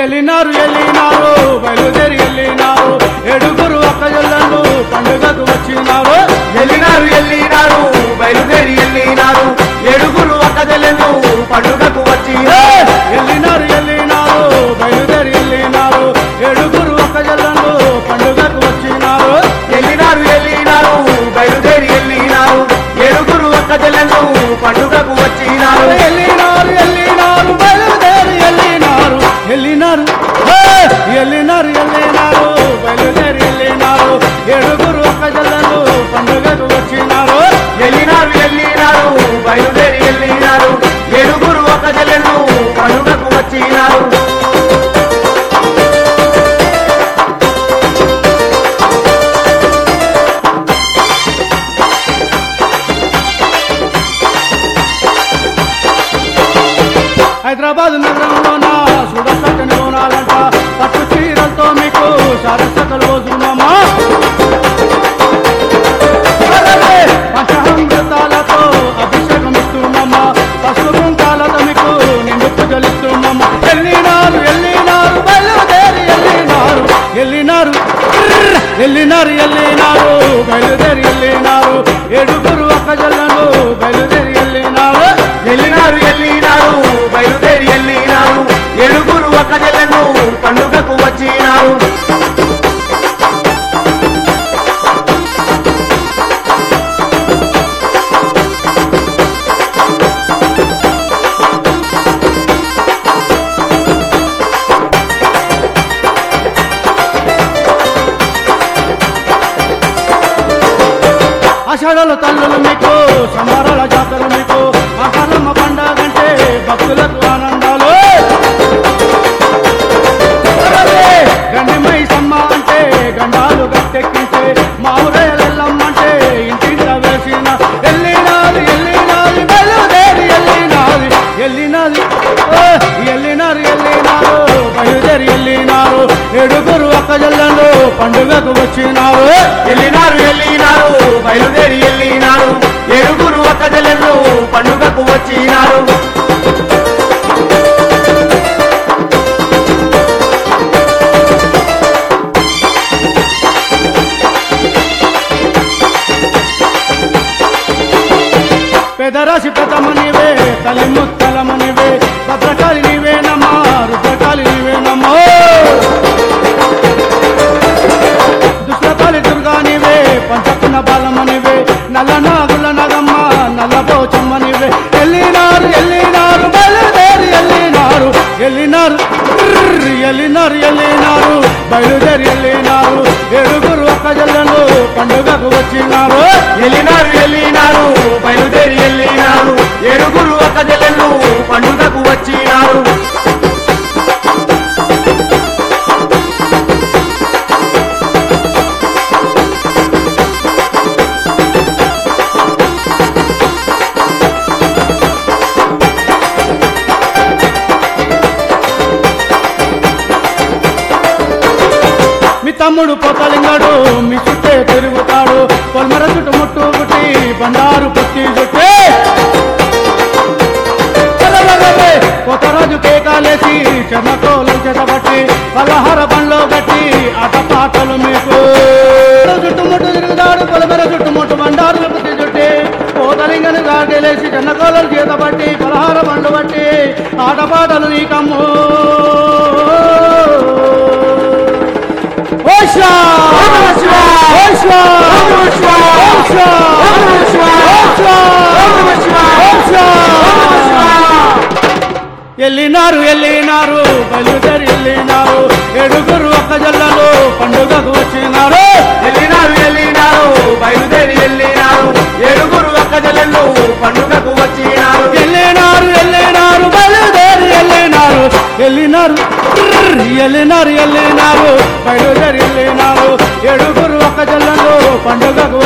ఎల్లినారు ఎల్లినారు బయలుదేరి ఎల్లినారు ఏడుగురు ఒక్కజల్లను పండుగకు వచ్చినారు ఎల్లినారు ఎల్లినారు బయలుదేరి ఎల్లినారు ఏడుగురు ఒక్కదెలను పండుగకు వచ్చి ఎల్లినారు ఎల్లినారు బయలుదేరి ఎల్లినారు ఏడుగురు ఒక్కజల్లను పండుగకు వచ్చినారు ఎల్లినారు ఎల్లినారు బయలుదేరి ఎల్లినారు ఏడుగురు ఒక్కదెలను పండుగకు వచ్చినారు ఎల్లినారు ఎల్లినారు బయలుదేరి ఎల్లినారు ఎల్లినారు హే! ఎల్లినారు ఎల్లినారు బయలుదేరి ఎల్లినారు ఏడుగురు ఒక్కజల్లను పండుగకు వచ్చినారు ఎల్లినారు ఎల్లినారు బయలుదేరి ఎల్లినారు ఏడుగురు ఒక్కదెలను పండుగకు వచ్చినారు హైదరాబాద్ నగరంలోన సుడసక్కని బోనాలంట పట్టు చీరలతో మీకు సరసకలు వదునమ్మా పంచామృతాలతో అభిషేకం ఇస్తున్నామా పసుపు కుంకాలతో మీకు నిండు పూజలిస్తున్నామా ఎల్లినారు ఎల్లినారు బయలుదేరి ఎల్లినారు ఎల్లినారు ఎల్లినారు ఎల్లినారు బయలుదేరి ఎల్లినారు ఏడుగురు ఒక్కజల్లను బయలుదేరి ఎల్లినారు ఎల్లినారు ఎల్లినారు బయలుదేరి ఎల్లినారు ఏడుగురు ఒక్కదెలను పండుగకు వచ్చినారు ఆషాఢాల తల్లులు మీకు సంబరాల జాతర మీకు ఆహారమ్మ పండగంటే భక్తులకు ఆనందాలు గండిమై సమ్మ అంటే గండాలు గట్టెక్కించే మావురేలెల్లమ్మ అంటే ఇంటింట వేసిన ఎల్లినాది ఎల్లినాది బయలుదేరి ఎల్లినాది ఎల్లినాది ఓ, ఎల్లినారు ఎల్లినారు బయలుదేరి ఎల్లినారు ఏడుగురు ఒక్కజల్లను పండుగకు వచ్చినారు ఎల్లినారు ఎల్లినారు బయలుదేరి ఎల్లినారు ఏడుగురు ఒక్కదెలను పండుగకు వచ్చినారు పెదరాశి పెదమనివే తల్లి ముత్తలమనివే భద్రకాళి నీవేనమ్మా రుద్రకాళి నీవేనమ్మా దుష్లకాళి దుర్గా నీవే పంచకున్న బాలమనివే నల్ల నాగుల నగమ్మ నల్ల పోచమ్మనివే ఎల్లినారు ఎల్లినారు బయలుదేరి ఎల్లినారు ఎల్లినారు ట్రిర్ ఎల్లినారు ఎల్లినారు బయలుదేరి ఎల్లినారు ఏడుగురు ఒక్క జల్లను పండుగకు వచ్చినారు ఎల్లినారు ఎల్లినారు బయలుదేరి ఎల్లినారు ఏడుగురు ఒక్కదెలను పండుగకు వచ్చినారు మీ తమ్ముడు పోతలింగాడు మీ చుట్టే తిరుగుతాడు పొల్మర చుట్టు ముట్టు పుట్టి బండారు పుట్టి చుట్టే కొత్తరాజు కేకాలేసి చెమకోలు చెదబట్టి పలహార బండ్లో గట్టి ఆటపాటలు మీకు చుట్టుముట్టు తిరుగుతాడు పొలమెర చుట్టుముట్టు బండారు పుట్టి చుట్టి పోతలింగను గాగలేసి చెన్నకోలు చేతబట్టి పలహార బండ్లు బట్టి ఆటపాటలు నీకమ్ము ఓషా ఓషా ఓషా ఓషా ఓషా ఎల్లినారు ఎల్లినారు బయలుదేరి ఎల్లినారు ఏడుగురు ఒక్క జల్లలో పండుగకు వచ్చినారు ఎల్లినారు ఎల్లినారు బయలుదేరి ఎల్లినారు ఏడుగురు ఒక్కదెలను పండుగకు వచ్చినారు ఎల్లినారు ఎల్లినారు బయలుదేరి ఎల్లినారు ఎల్లినారు ట్రిర్ ఎల్లినారు ఎల్లినారు బయలుదేరి ఎల్లినారు ఏడుగురు ఒక్క జల్లలో పండుగకు